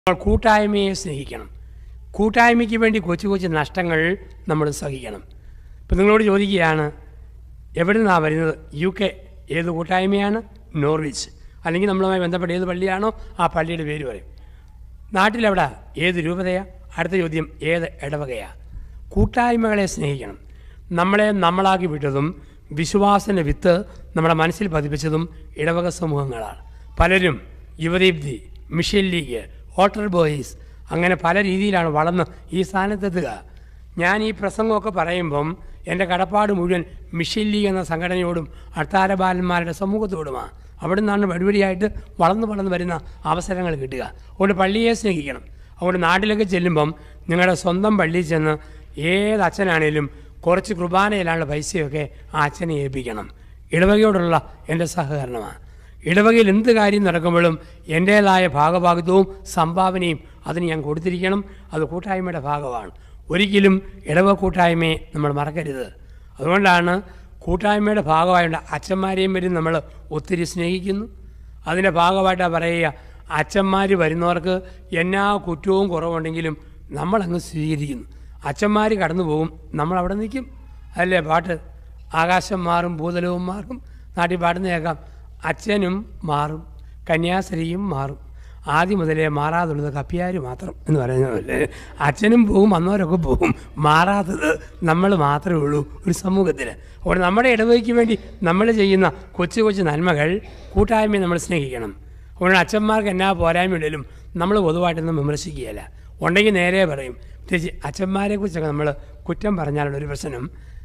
നമ്മൾ കൂട്ടായ്മയെ സ്നേഹിക്കണം കൂട്ടായ്മയ്ക്ക് വേണ്ടി കൊച്ചു കൊച്ചു നഷ്ടങ്ങൾ നമ്മൾ സഹിക്കണം ഇപ്പം നിങ്ങളോട് ചോദിക്കുകയാണ് എവിടെ നിന്നാണ് വരുന്നത് യു കെ ഏത് കൂട്ടായ്മയാണ് നോർവിച്ച് അല്ലെങ്കിൽ നമ്മളുമായി ബന്ധപ്പെട്ട ഏത് പള്ളിയാണോ ആ പള്ളിയുടെ പേര് പറയും നാട്ടിലെവിടെ ഏത് രൂപതയാ അടുത്ത ചോദ്യം ഏത് ഇടവകയാ കൂട്ടായ്മകളെ സ്നേഹിക്കണം നമ്മളെ നമ്മളാക്കി വിട്ടതും വിശ്വാസൻ്റെ വിത്ത് നമ്മുടെ മനസ്സിൽ പതിപ്പിച്ചതും ഇടവക സമൂഹങ്ങളാണ് പലരും Yuvadeepthi mission league altar boys അങ്ങനെ പല രീതിയിലാണ് വളർന്ന് ഈ സ്ഥാനത്തെത്തുക ഞാൻ ഈ പ്രസംഗമൊക്കെ പറയുമ്പം എൻ്റെ കടപ്പാട് മുഴുവൻ മിഷൻ ലീഗ് എന്ന സംഘടനയോടും അട്ടാര ബാലന്മാരുടെ സമൂഹത്തോടുമാണ് അവിടെ നിന്നാണ് വടിവടിയായിട്ട് വളർന്നു വളർന്നു വരുന്ന അവസരങ്ങൾ കിട്ടുക അതുകൊണ്ട് പള്ളിയെ സ്നേഹിക്കണം അതുകൊണ്ട് നാട്ടിലൊക്കെ ചെല്ലുമ്പം നിങ്ങളുടെ സ്വന്തം പള്ളിയിൽ ചെന്ന് ഏത് അച്ഛനാണേലും കുറച്ച് കുർബാനയിലുള്ള പൈസയൊക്കെ ആ അച്ഛനെ ഏൽപ്പിക്കണം ഇടവകയോടുള്ള എൻ്റെ സഹകരണമാണ് ഇടവകയിൽ എന്ത് കാര്യം നടക്കുമ്പോഴും എൻ്റേതായ ഭാഗഭാഗിത്വവും സംഭാവനയും അതിന് ഞാൻ കൊടുത്തിരിക്കണം അത് കൂട്ടായ്മയുടെ ഭാഗമാണ് ഒരിക്കലും ഇടവക കൂട്ടായ്മയെ നമ്മൾ മറക്കരുത് അതുകൊണ്ടാണ് കൂട്ടായ്മയുടെ ഭാഗമായുള്ള അച്ഛന്മാരെയും വരും നമ്മൾ ഒത്തിരി സ്നേഹിക്കുന്നു അതിൻ്റെ ഭാഗമായിട്ടാണ് പറയുക അച്ഛന്മാർ വരുന്നവർക്ക് എന്നാ കുറ്റവും കുറവുണ്ടെങ്കിലും നമ്മളങ്ങ് സ്വീകരിക്കുന്നു അച്ഛന്മാർ കടന്നു പോകും നമ്മളവിടെ നിൽക്കും അല്ലേ പാട്ട് ആകാശം മാറും ഭൂതലവും മാറും നാട്ടിൽ പാടുന്ന കേൾക്കാം അച്ഛനും മാറും കന്യാസ്ത്രീയും മാറും ആദ്യം മുതലേ മാറാതുള്ളത് കപ്പിയാർ മാത്രം എന്ന് പറയുന്നതല്ലേ അച്ഛനും പോകും വന്നവരൊക്കെ പോകും മാറാത്തത് നമ്മൾ മാത്രമേ ഉള്ളൂ ഒരു സമൂഹത്തിൽ അതുകൊണ്ട് നമ്മുടെ ഇടവയ്ക്ക് വേണ്ടി നമ്മൾ ചെയ്യുന്ന കൊച്ചു കൊച്ചു നന്മകൾ കൂട്ടായ്മയെ നമ്മൾ സ്നേഹിക്കണം അതുകൊണ്ട് അച്ഛന്മാർക്ക് എന്നാ പോരായ്മയുണ്ടെങ്കിലും നമ്മൾ പൊതുവായിട്ടൊന്നും വിമർശിക്കുകയില്ല ഉണ്ടെങ്കിൽ നേരെ പറയും പ്രത്യേകിച്ച് അച്ഛന്മാരെ കുറിച്ചൊക്കെ നമ്മൾ കുറ്റം പറഞ്ഞാലുള്ള ഒരു പ്രശ്നം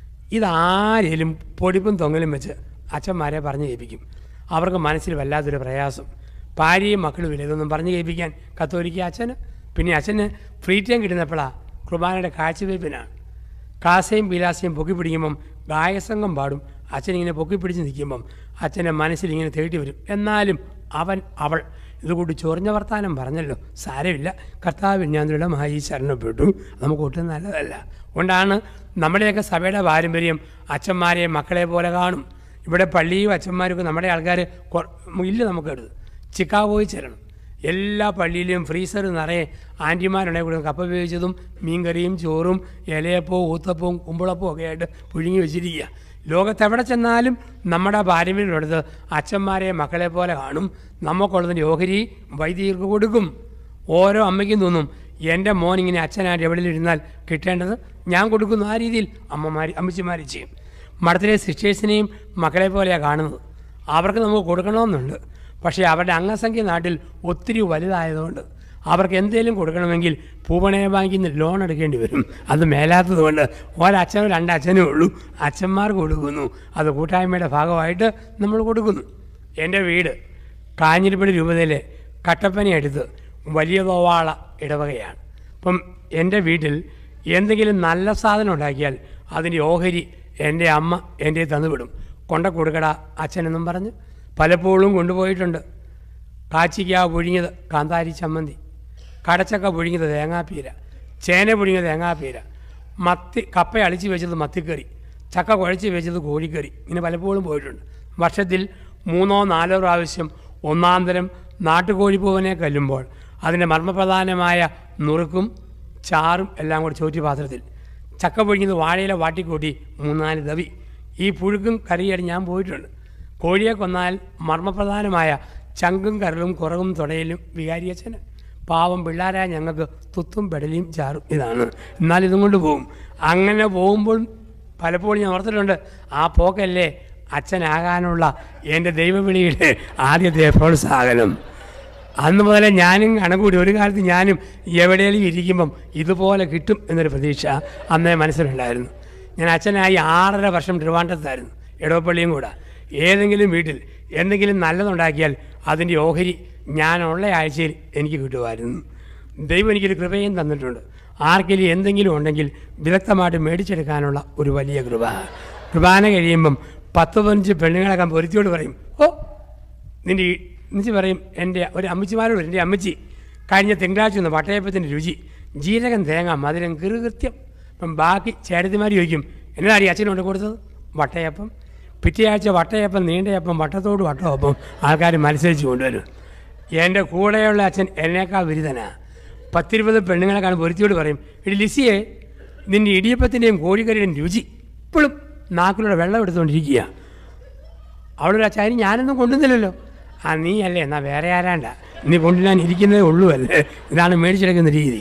ഇതാരേലും പൊടിപ്പും തൊങ്ങലും വെച്ച് അച്ഛന്മാരെ പറഞ്ഞു കേൾപ്പിക്കും അവർക്ക് മനസ്സിൽ വല്ലാത്തൊരു പ്രയാസം ഭാര്യയും മക്കളും ഇല്ല ഇതൊന്നും പറഞ്ഞു കേൾപ്പിക്കാൻ കത്തോലിക്ക അച്ഛന് പിന്നെ അച്ഛന് ഫ്രീ ടൈം കിട്ടുന്നപ്പോഴാണ് കുർബാനയുടെ കാഴ്ചവയ്പ്പിനാണ് കാസയും പീലാസയും പൊക്കി പിടിക്കുമ്പം ഗായകസംഘം പാടും അച്ഛൻ ഇങ്ങനെ പൊക്കി പിടിച്ച് നിൽക്കുമ്പം അച്ഛൻ്റെ മനസ്സിൽ ഇങ്ങനെ തേടി വരും എന്നാലും അവൻ അവൾ ഇതുകൂടി ചൊറിഞ്ഞ വർത്താനം പറഞ്ഞല്ലോ സാരമില്ല കർത്താവിൽ ഞാൻ ദൃഢമായി ശരണപ്പെട്ടു നമുക്ക് ഒട്ടും നല്ലതല്ല അതുകൊണ്ടാണ് നമ്മുടെയൊക്കെ സഭയുടെ പാരമ്പര്യം അച്ഛന്മാരെ മക്കളെ പോലെ കാണും ഇവിടെ പള്ളിയും അച്ഛന്മാരും നമ്മുടെ ആൾക്കാർ ഇല്ല നമുക്കെടുത്ത് ചിക്കാഗോയിൽ ചെല്ലണം എല്ലാ പള്ളിയിലും ഫ്രീസർ നിറയെ ആൻറ്റിമാരുണ്ടെങ്കിൽ കൂടെ കപ്പ ഉപയോഗിച്ചതും മീൻകറിയും ചോറും ഇലയപ്പവും ഊത്തപ്പവും കുമ്പളപ്പവും ഒക്കെ ആയിട്ട് പുഴുങ്ങി വെച്ചിരിക്കുക ലോകത്തെവിടെ ചെന്നാലും നമ്മുടെ പാരമ്പര്യമുള്ളത് അച്ഛന്മാരെ മക്കളെ പോലെ കാണും നമുക്കുള്ളതിൻ്റെ ഓഹരി വൈദികർക്ക് കൊടുക്കും ഓരോ അമ്മയ്ക്കും തോന്നും എൻ്റെ മോൻ ഇങ്ങനെ അച്ഛനായിട്ട് എവിടെയിരുന്നാൽ കിട്ടേണ്ടത് ഞാൻ കൊടുക്കുന്നു ആ രീതിയിൽ അമ്മമാർ അമ്മച്ചിമാർ ചെയ്യും മഠത്തിലെ സിസ്റ്റേഴ്സിനെയും മക്കളെ പോലെയാണ് കാണുന്നത് അവർക്ക് നമുക്ക് കൊടുക്കണമെന്നുണ്ട് പക്ഷേ അവരുടെ അംഗസംഖ്യ നാട്ടിൽ ഒത്തിരി വലുതായതുകൊണ്ട് അവർക്ക് എന്തെങ്കിലും കൊടുക്കണമെങ്കിൽ പൂവണയ ബാങ്കിൽ നിന്ന് ലോൺ എടുക്കേണ്ടി വരും അത് മേലാത്തതുകൊണ്ട് ഒരച്ഛനും രണ്ടച്ഛനേ ഉള്ളൂ അച്ഛന്മാർക്ക് കൊടുക്കുന്നു അത് കൂട്ടായ്മയുടെ ഭാഗമായിട്ട് നമ്മൾ കൊടുക്കുന്നു എൻ്റെ വീട് കാഞ്ഞിരപ്പള്ളി രൂപതയിലെ കട്ടപ്പന അടുത്ത് വലിയ തോവാള ഇടവകയാണ് അപ്പം എൻ്റെ വീട്ടിൽ എന്തെങ്കിലും നല്ല സാധനം ഉണ്ടാക്കിയാൽ അതിൻ്റെ ഓഹരി എൻ്റെ അമ്മ എൻ്റെ തന്നുവിടും കൊണ്ട കൊടുക്കട അച്ഛനെന്നും പറഞ്ഞ് പലപ്പോഴും കൊണ്ടുപോയിട്ടുണ്ട് കാച്ചിക്ക പുഴുങ്ങിയത് കാന്താരി ചമ്മന്തി കടച്ചക്ക പുഴുങ്ങിയത് തേങ്ങാപ്പീര ചേന പുഴുങ്ങിയത് തേങ്ങാപ്പീര മത്തി കപ്പ അളിച്ച് വെച്ചത് മത്തിക്കറി ചക്ക കുഴച്ച് വെച്ചത് കോഴിക്കറി ഇങ്ങനെ പലപ്പോഴും പോയിട്ടുണ്ട് വർഷത്തിൽ മൂന്നോ നാലോ പ്രാവശ്യം ഒന്നാം തരം നാട്ടുകോഴിപ്പൂവനെ കല്ലുമ്പോൾ അതിൻ്റെ മർമ്മപ്രധാനമായ നുറുക്കും ചാറും എല്ലാം കൂടി ചോറ്റി പാത്രത്തിൽ ചക്ക പൊഴിഞ്ഞത് വാഴയില വാട്ടിക്കൂട്ടി മൂന്നാല് ദവി ഈ പുഴുക്കും കറിയായിട്ട് ഞാൻ പോയിട്ടുണ്ട് കോഴിയെ കൊന്നാൽ മർമ്മപ്രധാനമായ ചങ്കും കരളും കുറവും തുടയിലും വികാരിയച്ഛന് പാവം പിള്ളേരായ ഞങ്ങൾക്ക് തുത്തും പെടലിയും ചാറും ഇതാണ് എന്നാൽ ഇതും കൊണ്ട് പോകും അങ്ങനെ പോകുമ്പോൾ പലപ്പോഴും ഞാൻ ഓർത്തിട്ടുണ്ട് ആ പോക്കല്ലേ അച്ഛനാകാനുള്ള എൻ്റെ ദൈവവിളിയുടെ ആദ്യത്തെ പ്രോത്സാഹനം അന്ന് മുതലേ ഞാനും കണക്കൂടി ഒരു കാലത്ത് ഞാനും എവിടെയെങ്കിലും ഇരിക്കുമ്പം ഇതുപോലെ കിട്ടും എന്നൊരു പ്രതീക്ഷ അന്നേ മനസ്സിലുണ്ടായിരുന്നു ഞാൻ അച്ഛനായി ആറര വർഷം തിരുവാണ്ടത്തായിരുന്നു ഇടവപ്പള്ളിയും കൂടെ ഏതെങ്കിലും വീട്ടിൽ എന്തെങ്കിലും നല്ലതുണ്ടാക്കിയാൽ അതിൻ്റെ ഓഹരി ഞാനുള്ള ആഴ്ചയിൽ എനിക്ക് കിട്ടുമായിരുന്നു ദൈവം എനിക്കൊരു കൃപയും തന്നിട്ടുണ്ട് ആർക്കെങ്കിലും എന്തെങ്കിലും ഉണ്ടെങ്കിൽ വിദഗ്ധമായിട്ട് മേടിച്ചെടുക്കാനുള്ള ഒരു വലിയ കൃപ കൃപാന കഴിയുമ്പം പത്ത് പതിനഞ്ച് പെണ്ണുങ്ങളൊക്കെ പൊരുത്തിയോട് പറയും ഓ നിൻ്റെ ഈ എന്നിച്ച് പറയും എൻ്റെ ഒരു അമ്മച്ചിമാരോട് എൻ്റെ അമ്മച്ചി കഴിഞ്ഞ തിങ്കളാഴ്ച ഒന്ന് വട്ടയപ്പത്തിൻ്റെ രുചി ജീരകം തേങ്ങ മധുരം കൃത്യം അപ്പം ബാക്കി ചേട്ടത്തിമാർ ചോദിക്കും എന്നതാ ഈ അച്ഛനോട് കൊടുത്തത് വട്ടയപ്പം പിറ്റേയാഴ്ച വട്ടയപ്പം നീണ്ടയപ്പം വട്ടത്തോട് വട്ടമപ്പം ആൾക്കാർ മത്സരിച്ച് കൊണ്ടുവരും എൻ്റെ കൂടെയുള്ള അച്ഛൻ എന്നേക്കാൾ ബിരുദനാ പത്തിരുപത് പെണ്ണുങ്ങളെ കാണുമ്പോൾ ഒരുത്തിയോട് പറയും എടി ലിസിയെ നിൻ്റെ ഇടിയപ്പത്തിൻ്റെയും കോഴിക്കറിയുടെയും രുചി ഇപ്പോഴും നാക്കിലൂടെ വെള്ളം എടുത്തുകൊണ്ടിരിക്കുക അവളൊരു അച്ചാരി ഞാനൊന്നും കൊണ്ടുവന്നില്ലല്ലോ ആ നീ അല്ലേ എന്നാൽ വേറെ ആരാണ്ട നീ കൊണ്ടുവരാൻ ഇരിക്കുന്നതേ ഉള്ളൂ അല്ലേ ഇതാണ് മേടിച്ചെടുക്കുന്ന രീതി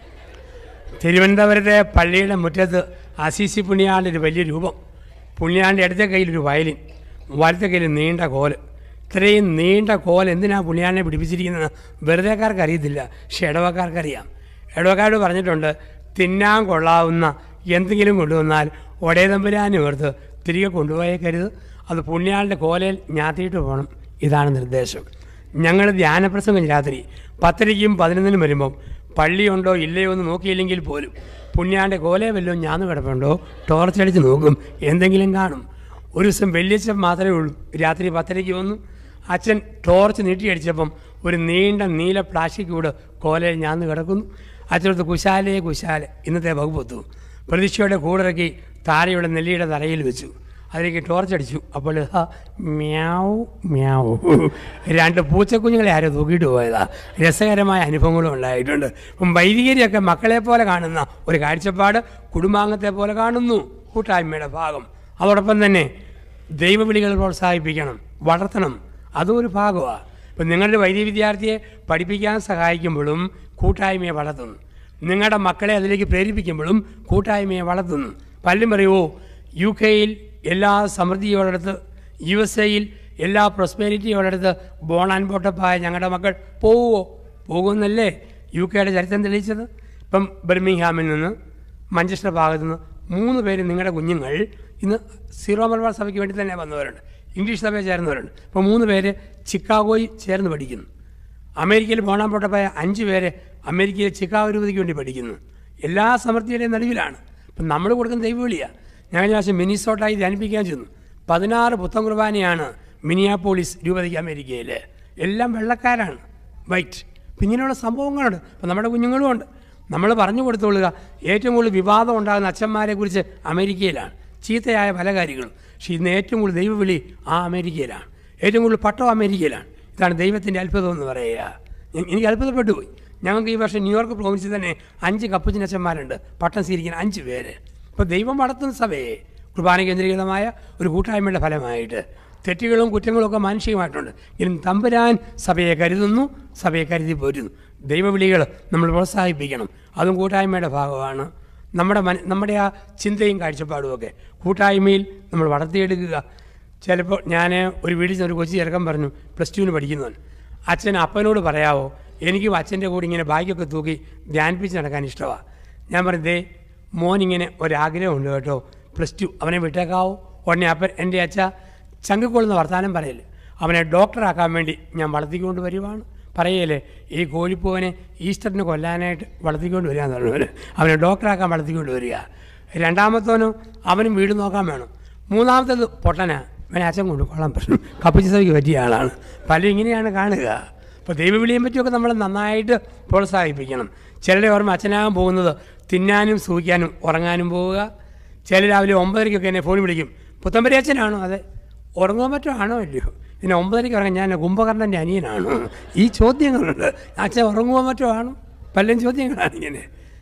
തിരുവനന്തപുരത്തെ പള്ളിയുടെ മുറ്റത്ത് അസീസി പുണ്യാളിൻ്റെ ഒരു വലിയ രൂപം പുണ്യാളിൻ്റെ ഇടത്തെ കയ്യിലൊരു വയലിൻ വലത്തെ കയ്യിൽ നീണ്ട കോല് ഇത്രയും നീണ്ട കോൽ എന്തിനാ പുണ്യാളിനെ പിടിപ്പിച്ചിരിക്കുന്നത് വെറുതെക്കാർക്ക് അറിയത്തില്ല പക്ഷെ ഇടവക്കാർക്കറിയാം ഇടവക്കാരോട് പറഞ്ഞിട്ടുണ്ട് തിന്നാൻ കൊള്ളാവുന്ന എന്തെങ്കിലും കൊണ്ടുവന്നാൽ ഒടേതമ്പുരാനും ഓർത്ത് തിരികെ കൊണ്ടുപോയേക്കരുത് അത് പുണ്യാളിൻ്റെ കോലയിൽ ഞാത്തിയിട്ട് പോകണം ഇതാണ് നിർദ്ദേശം ഞങ്ങൾ ധ്യാനപ്രസംഗം രാത്രി പത്തരയ്ക്കും പതിനൊന്നിനും വരുമ്പം പള്ളിയുണ്ടോ ഇല്ലയോ എന്ന് നോക്കിയില്ലെങ്കിൽ പോലും പുണ്യാൻ്റെ കോലേ വല്ലതും ഞാന്ന് കിടപ്പുണ്ടോ ടോർച്ചടിച്ച് നോക്കും എന്തെങ്കിലും കാണും ഒരു ദിവസം വെള്ളിയച്ഛൻ മാത്രമേ ഉള്ളൂ രാത്രി പത്തരയ്ക്ക് വന്നു അച്ഛൻ ടോർച്ച് നീട്ടിയടിച്ചപ്പം ഒരു നീണ്ട നീല പ്ലാസ്റ്റിക് കൂട് കോലയിൽ ഞാന്ന് കിടക്കുന്നു അച്ഛനടുത്ത് കുശാലേ കുശാല ഇന്നത്തെ വകുപ്പൊത്തു പ്രതീക്ഷയുടെ കൂടിറക്കി താഴെയുള്ള നെല്ലിയുടെ തലയിൽ വെച്ചു അതിലേക്ക് ടോർച്ചടിച്ചു അപ്പോൾ ഇതാ മ്യാവ് മ്യാവ് രണ്ട് പൂച്ചക്കുഞ്ഞുങ്ങളെ ആരോ തൂക്കിയിട്ട് പോയതാ രസകരമായ അനുഭവങ്ങളും ഉണ്ടായിട്ടുണ്ട് അപ്പം വൈദികരിയൊക്കെ മക്കളെ പോലെ കാണുന്ന ഒരു കാഴ്ചപ്പാട് കുടുംബാംഗത്തെ പോലെ കാണുന്നു കൂട്ടായ്മയുടെ ഭാഗം അതോടൊപ്പം തന്നെ ദൈവവിളികൾ പ്രോത്സാഹിപ്പിക്കണം വളർത്തണം അതും ഒരു ഭാഗമാണ് ഇപ്പം നിങ്ങളുടെ വൈദ്യ വിദ്യാർത്ഥിയെ പഠിപ്പിക്കാൻ സഹായിക്കുമ്പോഴും കൂട്ടായ്മയെ വളർത്തുന്നു നിങ്ങളുടെ മക്കളെ അതിലേക്ക് പ്രേരിപ്പിക്കുമ്പോഴും കൂട്ടായ്മയെ വളർത്തുന്നു പലരും പറയുമോ യു കെയിൽ എല്ലാ സമൃദ്ധിയോടടുത്ത് യു എസ് എയിൽ എല്ലാ പ്രൊസ്പെരിറ്റിയോടടുത്ത് ബോൺ ആൻഡ് ബോട്ടപ്പായ ഞങ്ങളുടെ മക്കൾ പോവുമോ പോകുമെന്നല്ലേ യു കെയുടെ ചരിത്രം തെളിയിച്ചത് ഇപ്പം ബർമിംഗ്ഹാമിൽ നിന്ന് മഞ്ചസ്റ്റർ ഭാഗത്തു നിന്ന് മൂന്ന് പേര് നിങ്ങളുടെ കുഞ്ഞുങ്ങൾ ഇന്ന് സീറോ മലബാർ സഭയ്ക്ക് വേണ്ടി തന്നെ വന്നവരുണ്ട് ഇംഗ്ലീഷ് സഭയിൽ ചേർന്നവരുണ്ട് ഇപ്പോൾ മൂന്ന് പേര് ചിക്കാഗോയിൽ ചേർന്ന് പഠിക്കുന്നു അമേരിക്കയിൽ പോണാൻ പോട്ടപ്പോയ അഞ്ച് പേര് അമേരിക്കയിലെ ചിക്കാഗോ രൂപതയ്ക്ക് വേണ്ടി പഠിക്കുന്നു എല്ലാ സമൃദ്ധിയുടെയും നടുവിലാണ് ഇപ്പം നമ്മൾ കൊടുക്കുന്ന ദൈവവിളിയാണ് ഞാൻ കഴിഞ്ഞ പ്രാവശ്യം മിനിസോട്ടായി ധ്യാനിപ്പിക്കാൻ ചെന്നു പതിനാറ് പുത്തൻ കുർബാനയാണ് മിനിയാപ്പോളിസ് രൂപതയ്ക്ക് അമേരിക്കയിൽ എല്ലാം വെള്ളക്കാരാണ് വൈറ്റ് അപ്പം ഇങ്ങനെയുള്ള സംഭവങ്ങളുണ്ട് അപ്പം നമ്മുടെ കുഞ്ഞുങ്ങളും ഉണ്ട് നമ്മൾ പറഞ്ഞു കൊടുത്തോളുക ഏറ്റവും കൂടുതൽ വിവാദം ഉണ്ടാകുന്ന അച്ഛന്മാരെ കുറിച്ച് അമേരിക്കയിലാണ് ചീത്തയായ പല കാര്യങ്ങളും പക്ഷേ ഇന്ന് ഏറ്റവും കൂടുതൽ ദൈവവിളി ആ അമേരിക്കയിലാണ് ഏറ്റവും കൂടുതൽ പട്ടം അമേരിക്കയിലാണ് ഇതാണ് ദൈവത്തിൻ്റെ അത്ഭുതം എന്ന് പറയുക എ- എനിക്ക് അത്ഭുതപ്പെട്ടു പോയി ഞങ്ങൾക്ക് ഈ വർഷം ന്യൂയോർക്ക് പ്രോവിൻസിൽ തന്നെ അഞ്ച് കപ്പുച്ചിനച്ചന്മാരുണ്ട് പട്ടം സ്വീകരിക്കുന്ന അഞ്ച് പേര് അപ്പോൾ ദൈവം വളർത്തുന്ന സഭയെ കുർബാന കേന്ദ്രീകൃതമായ ഒരു കൂട്ടായ്മയുടെ ഫലമായിട്ട് തെറ്റുകളും കുറ്റങ്ങളും ഒക്കെ മാനുഷികമായിട്ടുണ്ട് എങ്കിലും തമ്പുരാൻ സഭയെ കരുതുന്നു സഭയെ കരുതി പോരുന്നു ദൈവവിളികൾ നമ്മൾ പ്രോത്സാഹിപ്പിക്കണം അതും കൂട്ടായ്മയുടെ ഭാഗമാണ് നമ്മുടെ മന നമ്മുടെ ആ ചിന്തയും കാഴ്ചപ്പാടും ഒക്കെ കൂട്ടായ്മയിൽ നമ്മൾ വളർത്തിയെടുക്കുക ചിലപ്പോൾ ഞാൻ ഒരു വീട്ടിൽ ചെന്ന് ഒരു കൊച്ചു ചെറുക്കൻ പറഞ്ഞു പ്ലസ് ടുവിന് പഠിക്കുന്നവൻ അച്ഛൻ അപ്പനോട് പറയാവോ എനിക്കും അച്ഛൻ്റെ കൂടെ ഇങ്ങനെ ബാഗൊക്കെ തൂക്കി ധ്യാനിപ്പിച്ച് നടക്കാൻ ഇഷ്ടമാണ് ഞാൻ പറഞ്ഞു ദേ മോനിങ്ങനെ ഒരാഗ്രഹമുണ്ട് കേട്ടോ പ്ലസ് ടു അവനെ വിട്ടേക്കാവോ ഉടനെ അപ്പൻ എൻ്റെ അച്ഛ ചങ്കിക്കൊള്ളുന്ന വർത്തമാനം പറയല് അവനെ ഡോക്ടറാക്കാൻ വേണ്ടി ഞാൻ വളർത്തിക്കൊണ്ട് വരുവാണ് പറയല്ലേ ഈ കോഴിപ്പൂവനെ ഈസ്റ്ററിന് കൊല്ലാനായിട്ട് വളർത്തിക്കൊണ്ട് വരിക എന്ന് പറഞ്ഞു അവനെ ഡോക്ടറാക്കാൻ വളർത്തിക്കൊണ്ട് വരിക രണ്ടാമത്തവനും അവനും വീട് നോക്കാൻ വേണം മൂന്നാമത്തേത് പൊട്ടനാ അവനെ അച്ഛൻ കൊണ്ട് കൊള്ളാൻ പ്രശ്നം കപ്പിച്ചതയ്ക്ക് പറ്റിയ ആളാണ് പലരും ഇങ്ങനെയാണ് കാണുക അപ്പോൾ ദൈവവിളിയെ പറ്റിയൊക്കെ നമ്മൾ നന്നായിട്ട് പ്രോത്സാഹിപ്പിക്കണം ചിലരുടെ ഓർമ്മ അച്ഛനാകാൻ പോകുന്നത് തിന്നാനും സൂഹിക്കാനും ഉറങ്ങാനും പോവുക ചില രാവിലെ ഒമ്പതരയ്ക്കൊക്കെ എന്നെ ഫോൺ വിളിക്കും പുത്തമ്പരി അച്ഛനാണോ അതെ ഉറങ്ങാൻ പറ്റോ ആണോ ഇല്ലയോ പിന്നെ ഒമ്പതരയ്ക്ക് ഉറങ്ങാൻ ഞാൻ കുംഭകർണൻ്റെ അനിയനാണോ ഈ ചോദ്യങ്ങളുണ്ട് അച്ഛൻ ഉറങ്ങുവാൻ മറ്റോ ആണോ പലരും ചോദ്യങ്ങളാണ് ഇങ്ങനെ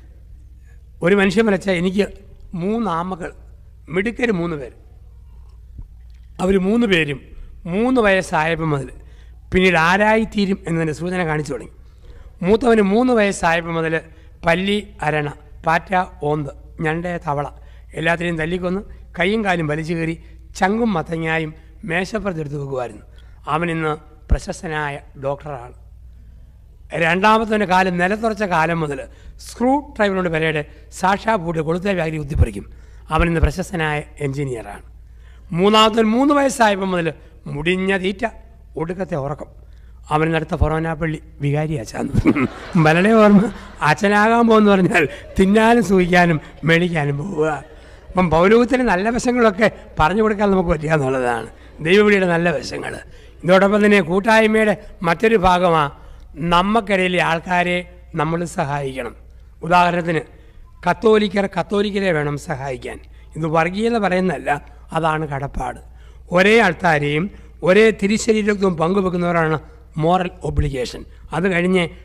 ഒരു മനുഷ്യൻ വരച്ചാൽ എനിക്ക് മൂന്ന് ആമകൾ മിടുക്കർ മൂന്ന് പേര് അവർ മൂന്ന് പേരും മൂന്ന് വയസ്സായപ്പം മുതൽ പിന്നീട് ആരായിത്തീരും എന്നതിൻ്റെ സൂചന കാണിച്ചു തുടങ്ങി മൂത്തവന് മൂന്ന് വയസ്സായപ്പം മുതൽ പല്ലി അരണ പാറ്റ ഓന്ത് ഞണ്ട് തവള എല്ലാത്തിനെയും തല്ലിക്കൊന്ന് കൈയും കാലും വലിച്ചു കയറി ചങ്കും മത്തങ്ങായും മേശപ്പുറത്തെടുത്ത് വെക്കുമായിരുന്നു അവനിന്ന് പ്രശസ്തനായ ഡോക്ടറാണ് രണ്ടാമത്തവൻ്റെ കാലം നിലത്തുറച്ച കാലം മുതൽ സ്ക്രൂ ഡ്രൈവറിനോട് പെരയുടെ സാക്ഷാ പൂട്ട് കൊളുത്ത വ്യാധി കുത്തിപ്പറിക്കും അവനിന്ന് പ്രശസ്തനായ എഞ്ചിനീയറാണ് മൂന്നാമത്തവൻ മൂന്ന് വയസ്സായപ്പോൾ മുതൽ മുടിഞ്ഞ തീറ്റ ഒടുക്കത്തെ ഉറക്കം അവനടുത്ത ഫൊറോനാപ്പള്ളി വികാരി അച്ഛാന്ന് ബലടെ ഓർമ്മ അച്ഛനാകാൻ പോകുമെന്ന് പറഞ്ഞാൽ തിന്നാനും സൂഹിക്കാനും മേടിക്കാനും പോവുക അപ്പം പൗരവത്തിന് നല്ല വശങ്ങളൊക്കെ പറഞ്ഞു കൊടുക്കാൻ നമുക്ക് പറ്റുക എന്നുള്ളതാണ് ദൈവവിളിയുടെ നല്ല വശങ്ങൾ ഇതോടൊപ്പം തന്നെ കൂട്ടായ്മയുടെ മറ്റൊരു ഭാഗമാണ് നമ്മക്കിടയിലെ ആൾക്കാരെ നമ്മൾ സഹായിക്കണം ഉദാഹരണത്തിന് കത്തോലിക്കർ കത്തോലിക്കരെ വേണം സഹായിക്കാൻ ഇത് വർഗീയത പറയുന്നതല്ല അതാണ് കടപ്പാട് ഒരേ ആൾക്കാരെയും ഒരേ തിരിശരീരത്വം പങ്കുവെക്കുന്നവരാണ് മോറൽ ഒബ്ലിഗേഷൻ അത് കഴിഞ്ഞ്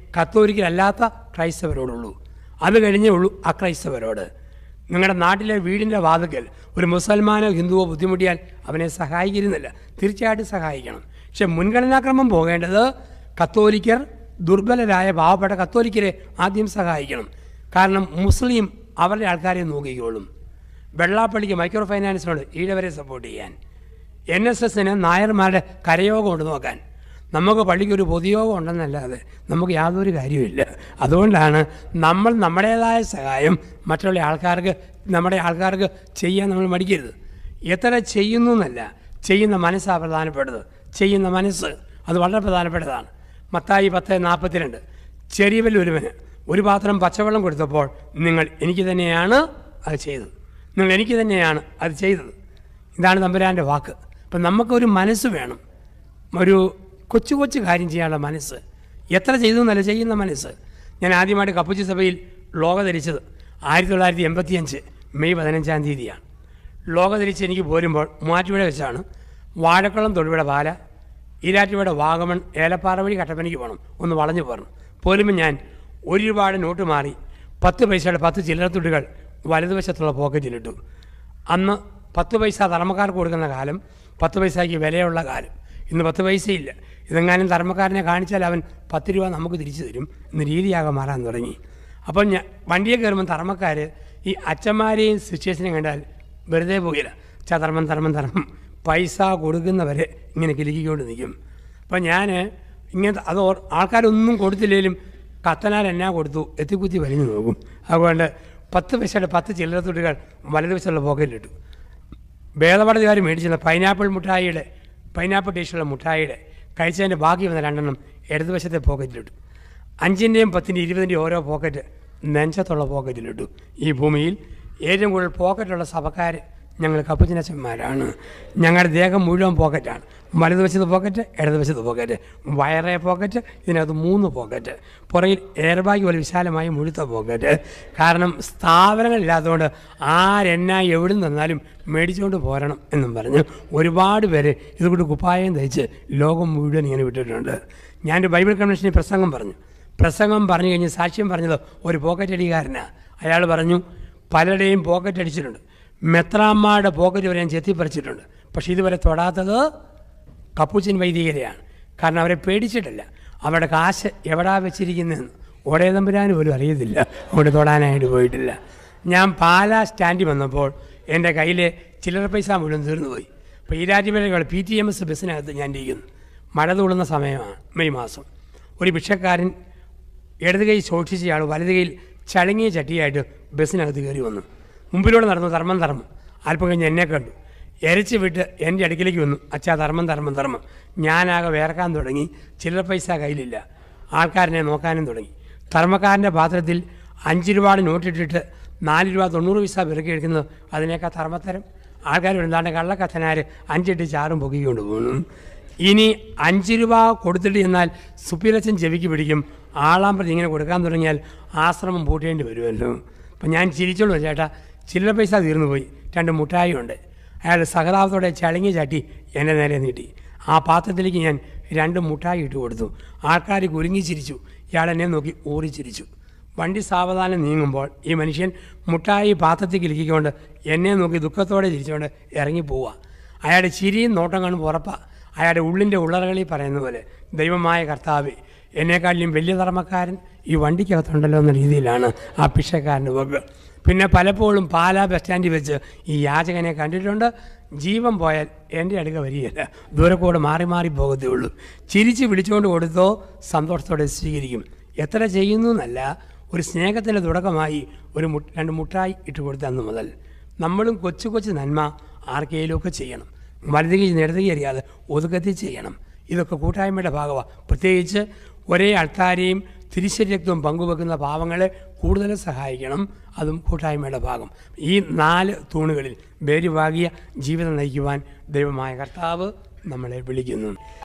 കത്തോലിക്കലല്ലാത്ത ക്രൈസ്തവരോടുള്ളൂ അത് കഴിഞ്ഞേ ഉള്ളൂ അക്രൈസ്തവരോട് നിങ്ങളുടെ നാട്ടിലെ വീടിൻ്റെ വാതുക്കൽ ഒരു മുസൽമാനോ ഹിന്ദുവോ ബുദ്ധിമുട്ടിയാൽ അവനെ സഹായിക്കുന്നില്ല തീർച്ചയായിട്ടും സഹായിക്കണം പക്ഷെ മുൻഗണനാക്രമം പോകേണ്ടത് കത്തോലിക്കർ ദുർബലരായ പാവപ്പെട്ട കത്തോലിക്കരെ ആദ്യം സഹായിക്കണം കാരണം മുസ്ലിം അവരുടെ ആൾക്കാരെ നോക്കിക്കോളും വെള്ളാപ്പള്ളിക്ക് മൈക്രോ ഫൈനാൻസിനോട് ഈഴവരെ സപ്പോർട്ട് ചെയ്യാൻ എൻ എസ് എസിന് നായർമാരുടെ കരയോഗം ഉണ്ട് നോക്കാൻ നമുക്ക് പള്ളിക്ക് ഒരു പൊതുയോഗം ഉണ്ടെന്നല്ലാതെ നമുക്ക് യാതൊരു കാര്യമില്ല അതുകൊണ്ടാണ് നമ്മൾ നമ്മുടേതായ സഹായം മറ്റുള്ള ആൾക്കാർക്ക് നമ്മുടെ ആൾക്കാർക്ക് ചെയ്യാൻ നമ്മൾ മടിക്കരുത് എത്ര ചെയ്യുന്നു എന്നല്ല ചെയ്യുന്ന മനസ്സാണ് പ്രധാനപ്പെട്ടത് ചെയ്യുന്ന മനസ്സ് അത് വളരെ പ്രധാനപ്പെട്ടതാണ് മത്തായി പത്ത് നാൽപ്പത്തിരണ്ട് ചെറിയവൽ ഒരുവന് ഒരു പാത്രം പച്ചവെള്ളം കൊടുത്തപ്പോൾ നിങ്ങൾ എനിക്ക് തന്നെയാണ് അത് ചെയ്തത് നിങ്ങൾ എനിക്ക് തന്നെയാണ് അത് ചെയ്തത് ഇതാണ് തമ്പുരാൻ്റെ വാക്ക് അപ്പം നമുക്കൊരു മനസ്സ് വേണം ഒരു കൊച്ചു കൊച്ചു കാര്യം ചെയ്യാനുള്ള മനസ്സ് എത്ര ചെയ്തു എന്നല്ല ചെയ്യുന്ന മനസ്സ് ഞാൻ ആദ്യമായിട്ട് കപ്പുച്ചി സഭയിൽ ലോക ധരിച്ചത് ആയിരത്തി തൊള്ളായിരത്തി എൺപത്തിയഞ്ച് മെയ് പതിനഞ്ചാം തീയതിയാണ് ലോക ധരിച്ച് എനിക്ക് പോരുമ്പോൾ മൂവാറ്റുപുഴ വെച്ചാണ് വാഴക്കുളം തൊടുപുഴ പാല ഈരാറ്റുപുഴ വാഗമൺ ഏലപ്പാറ വഴി കട്ടപ്പനയ്ക്ക് പോകണം ഒന്ന് വളഞ്ഞു പോരണം പോരുമ്പോൾ ഞാൻ ഒരുപാട് നോട്ട് മാറി പത്ത് പൈസയുടെ പത്ത് ചില്ലറത്തുട്ടുകൾ വലതുവശത്തുള്ള പോക്കറ്റിലിട്ടു അന്ന് പത്ത് പൈസ ധർമ്മക്കാർക്ക് കൊടുക്കുന്ന കാലം പത്ത് പൈസയ്ക്ക് വിലയുള്ള കാലം ഇന്ന് പത്ത് പൈസയില്ല ഇതെങ്ങാനും ധർമ്മക്കാരനെ കാണിച്ചാൽ അവൻ പത്ത് രൂപ നമുക്ക് തിരിച്ചു തരും ഇന്ന് രീതിയാകെ മാറാൻ തുടങ്ങി അപ്പം ഞാൻ വണ്ടിയെ കയറുമ്പോൾ ധർമ്മക്കാർ ഈ അച്ഛന്മാരെയും സിസ്റ്റേഴ്സിനെയും കണ്ടാൽ വെറുതെ പോകില്ല ചാ ധർമ്മം ധർമ്മം ധർമ്മം പൈസ കൊടുക്കുന്നവരെ ഇങ്ങനെ കിലുക്കിക്കൊണ്ട് നിൽക്കും അപ്പം ഞാൻ ഇങ്ങനത്തെ അത് ഓർ- ആൾക്കാരൊന്നും കൊടുത്തില്ലെങ്കിലും കത്തനാൽ എന്നാ കൊടുത്തു എത്തിക്കുത്തി വലിഞ്ഞു നോക്കും അതുകൊണ്ട് പത്ത് പൈസയുടെ പത്ത് ചില്ലറത്തുട്ടുകൾ വലതുവശമുള്ള പോക്കറ്റിലിട്ടു ഭേദപടതുകാർ മേടിച്ചിരുന്ന പൈനാപ്പിൾ മുട്ടായിയുടെ പൈനാപ്പിൾ ടേസ്റ്റുള്ള മുട്ടായിയുടെ കഴിച്ചതിൻ്റെ ബാക്കി വന്ന രണ്ടെണ്ണം ഇടതുവശത്തെ പോക്കറ്റിലിട്ടു അഞ്ചിൻ്റെയും പത്തിൻ്റെയും ഇരുപതിൻ്റെയും ഓരോ പോക്കറ്റ് നെഞ്ചത്തുള്ള പോക്കറ്റിലിട്ടു ഈ ഭൂമിയിൽ ഏറ്റവും കൂടുതൽ പോക്കറ്റുള്ള സഭക്കാർ ഞങ്ങൾ കപ്പുചനച്ചന്മാരാണ് ഞങ്ങളുടെ ദേഹം മുഴുവൻ പോക്കറ്റാണ് വലതുവശത്ത് പോക്കറ്റ് ഇടതുവശത്ത് പോക്കറ്റ് വയറേ പോക്കറ്റ് ഇതിനകത്ത് മൂന്ന് പോക്കറ്റ് പുറകിൽ എയർ ബാഗ് പോലെ വിശാലമായ മുഴുത്ത പോക്കറ്റ് കാരണം സ്ഥാപനങ്ങളില്ലാത്തതുകൊണ്ട് ആരെന്നാ എവിടെ നിന്നാലും മേടിച്ചുകൊണ്ട് പോരണം എന്നും പറഞ്ഞ് ഒരുപാട് പേര് ഇതുകൊണ്ട് കുപ്പായം തയ്ച്ച് ലോകം മുഴുവൻ ഇങ്ങനെ വിട്ടിട്ടുണ്ട് ഞാനൊരു ബൈബിൾ കൺവെൻഷനിൽ പ്രസംഗം പറഞ്ഞു പ്രസംഗം പറഞ്ഞു കഴിഞ്ഞ് സാക്ഷ്യം പറഞ്ഞത് ഒരു പോക്കറ്റ് അടിക്കാരനാണ് അയാൾ പറഞ്ഞു പലരുടെയും പോക്കറ്റ് അടിച്ചിട്ടുണ്ട് മെത്രാമ്മയുടെ പോക്കറ്റ് വരെ ഞാൻ ചെത്തിപ്പറിച്ചിട്ടുണ്ട് പക്ഷേ ഇതുവരെ തൊടാത്തത് കപ്പൂച്ചിൻ വൈദികരെയാണ് കാരണം അവരെ പേടിച്ചിട്ടില്ല അവരുടെ കാശ് എവിടാ വെച്ചിരിക്കുന്നതെന്ന് ഓടേ തമ്പുരാൻ പോലും അറിയത്തില്ല അവിടെ തൊടാനായിട്ട് പോയിട്ടില്ല ഞാൻ പാലാ സ്റ്റാൻഡിൽ വന്നപ്പോൾ എൻ്റെ കയ്യിൽ ചില്ലറ പൈസ മുഴുവൻ തീർന്നു പോയി അപ്പോൾ ഈ രാജ്യവേളകൾ പി ടി എം എസ് ബസ്സിനകത്ത് ഞാൻ ഇരിക്കുന്നു മഴ തുള്ളുന്ന സമയമാണ് മെയ് മാസം ഒരു ഭിക്ഷക്കാരൻ ഇടത് കൈ സൂക്ഷിച്ചയാൾ വലത് കൈയിൽ ചളുങ്ങിയ ചട്ടിയായിട്ട് ബസ്സിനകത്ത് കയറി വന്നു മുമ്പിലൂടെ നടന്നു ധർമ്മം ധർമ്മം അല്പം കഴിഞ്ഞ് എന്നെ കണ്ടു എരച്ച് വിട്ട് എൻ്റെ അടുക്കിലേക്ക് വന്നു അച്ഛാ ധർമ്മം ധർമ്മം ധർമ്മം ഞാനാകെ വേർക്കാൻ തുടങ്ങി ചില്ലറ പൈസ കയ്യിലില്ല ആൾക്കാരനെ നോക്കാനും തുടങ്ങി ധർമ്മക്കാരൻ്റെ പാത്രത്തിൽ അഞ്ച് രൂപയുടെ നോട്ടിട്ടിട്ട് നാല് രൂപ തൊണ്ണൂറ് പൈസ പിറക്കി എടുക്കുന്നത് അതിനേക്കാൾ ധർമ്മത്തരം ആൾക്കാർ എന്താണ്ട് കള്ളക്കത്തനാർ അഞ്ചെട്ട് ചാറും പൊക്കിക്കൊണ്ട് പോകുന്നു ഇനി അഞ്ച് രൂപ കൊടുത്തിട്ട് ചെന്നാൽ സുപ്പീരച്ചൻ ചെവിക്ക് പിടിക്കും ആളാൻ പ്രതി ഇങ്ങനെ കൊടുക്കാൻ തുടങ്ങിയാൽ ആശ്രമം പൂട്ടേണ്ടി വരുമല്ലോ അപ്പം ഞാൻ ചിരിച്ചോളൂ ചേട്ടാ ചില്ലറ പൈസ തീർന്നു പോയി രണ്ട് മുട്ടായി ഉണ്ട് അയാൾ സഹതാപത്തോടെ ചളങ്ങി ചാട്ടി എൻ്റെ നേരെ നീട്ടി ആ പാത്രത്തിലേക്ക് ഞാൻ രണ്ട് മുട്ടായി ഇട്ട് കൊടുത്തു ആൾക്കാർ കുരുങ്ങി ചിരിച്ചു ഇയാൾ എന്നെ നോക്കി ഊറി ചിരിച്ചു വണ്ടി സാവധാനം നീങ്ങുമ്പോൾ ഈ മനുഷ്യൻ മുട്ടായി പാത്രത്തിൽ കിലുക്കിക്കൊണ്ട് എന്നെ നോക്കി ദുഃഖത്തോടെ ചിരിച്ചുകൊണ്ട് ഇറങ്ങി പോവുക അയാളുടെ ചിരിയും നോട്ടം കാണുമ്പോൾ ഉറപ്പാണ് അയാളുടെ ഉള്ളിൻ്റെ ഉള്ളറകളിൽ പറയുന്ന പോലെ ദൈവമായ കർത്താവ് എന്നെക്കാളിലും വലിയ ധർമ്മക്കാരൻ ഈ വണ്ടിക്കകത്തുണ്ടല്ലോ എന്ന രീതിയിലാണ് ആ ഭിക്ഷക്കാരൻ്റെ വക പിന്നെ പലപ്പോഴും പാലാ ബസ് സ്റ്റാൻഡിൽ വെച്ച് ഈ യാചകനെ കണ്ടിട്ടുണ്ട് ജീവൻ പോയാൽ എൻ്റെ അടുക്ക വരികയില്ല ദൂരെ കൂടെ മാറി മാറി പോകത്തേ ഉള്ളൂ ചിരിച്ച് വിളിച്ചുകൊണ്ട് കൊടുത്തോ സന്തോഷത്തോടെ സ്വീകരിക്കും എത്ര ചെയ്യുന്നു എന്നല്ല ഒരു സ്നേഹത്തിൻ്റെ തുടക്കമായി ഒരു മു രണ്ട് മുട്ടായി ഇട്ട് കൊടുത്ത അന്ന് മുതൽ നമ്മളും കൊച്ചു കൊച്ചു നന്മ ആർക്കെങ്കിലുമൊക്കെ ചെയ്യണം വലുതുകയും നിരതുകയും അറിയാതെ ഒതുക്കത്തിൽ ചെയ്യണം ഇതൊക്കെ കൂട്ടായ്മയുടെ ഭാഗമാണ് പ്രത്യേകിച്ച് ഒരേ ആൾക്കാരെയും തിരിച്ചരി രക്തവും പങ്കുവെക്കുന്ന പാവങ്ങളെ കൂടുതൽ സഹായിക്കണം അതും കൂട്ടായ്മയുടെ ഭാഗം ഈ നാല് തൂണുകളിൽ വേരുവാകിയ ജീവിതം നയിക്കുവാൻ ദൈവമായ കർത്താവ് നമ്മളെ വിളിക്കുന്നു